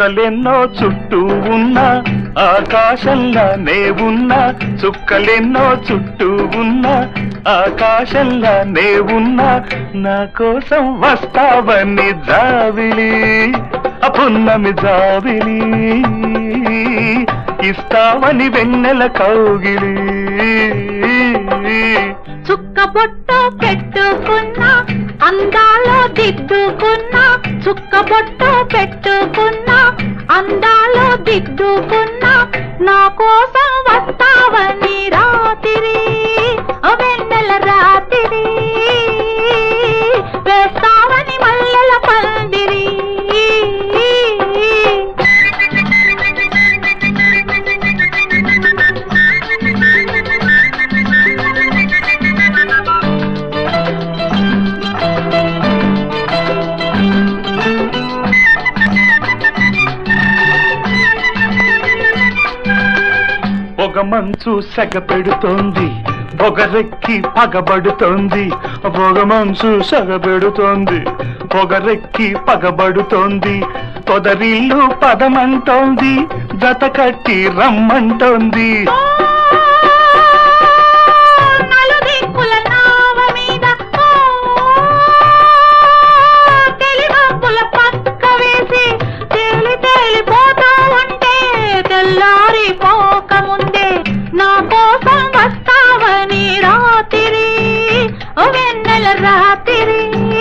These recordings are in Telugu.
చుక్కలెన్నో చుట్టూ ఉన్నా ఆకాశంలా నే ఉన్నా చుక్కలెన్నో చుట్టూ ఉన్నా ఆకాశంలా నే ఉన్నా నా కోసం వస్తావని జావిలి అపున్నమి జావిలి ఇస్తావని వెన్నెల కౌగిలి చుక్క బొట్టు పెట్టుకున్నా అందాలో దిద్దుకున్నా చుక్క బొట్టు పెట్టుకున్నా అందాలో దిద్దుకున్నా నా కోసం వస్తావని రాత్రి ఓ వెన్నెల రాత్రి వేస్తావని మల్లెల పందిరి పొగ మంచు సెగ పెడుతోంది పొగరెక్కి పగబడుతోంది పొగ మంచు సెగ పెడుతోంది పొగరెక్కి పగబడుతోంది పొదరిల్లు పదమంటోంది జత కట్టి రమ్మంటోంది నలుదిక్కుల నావ మీద ఓ, తెలివంపుల పక్క వేసి తేలి తేలిపోతూ ఉంటే తెల్లారి పోకముందే నా కోసం వస్తావని రాత్రి ఓ వెన్నెల రాత్రి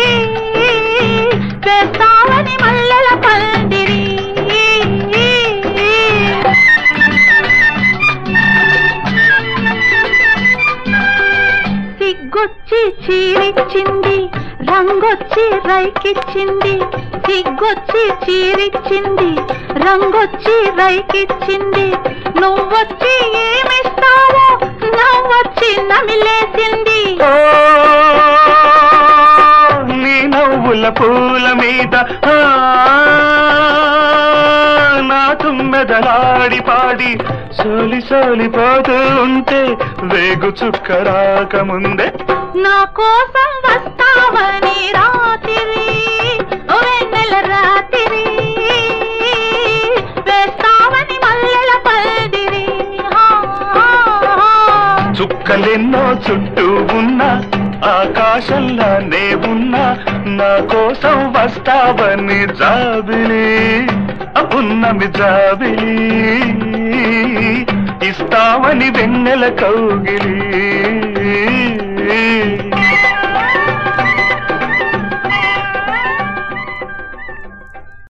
వేస్తావని మల్లెల పందిరి సిగ్గొచ్చి చీరిచ్చింది రంగొచ్చి రైకిచ్చింది సిగ్గొచ్చి చీరిచ్చింది రంగొచ్చి రైకిచ్చింది నువ్వొచ్చి ఏమిస్తావో నవ్వొచ్చి నమిలేసింది ఓ, నీ నవ్వుల పూల మీద ఆ, నా తుమ్మెదలాడి పాడి సోలి సోలిపోతూ ఉంటే వేగు చుక్క రాకముందే నా కోసం వస్తావని రాత్రి ఓ వెన్నెల రాత్రి వేస్తావని మల్లెల పల్దిరి హా, హా, హా. చుక్కలెన్నో చుట్టూ ఉన్నా ఆకాశంలా నే ఉన్నా నా కోసం వస్తావని జాబిలి అపున్నమి జాబిలి ఇస్తావని వెన్నెల కౌగిలి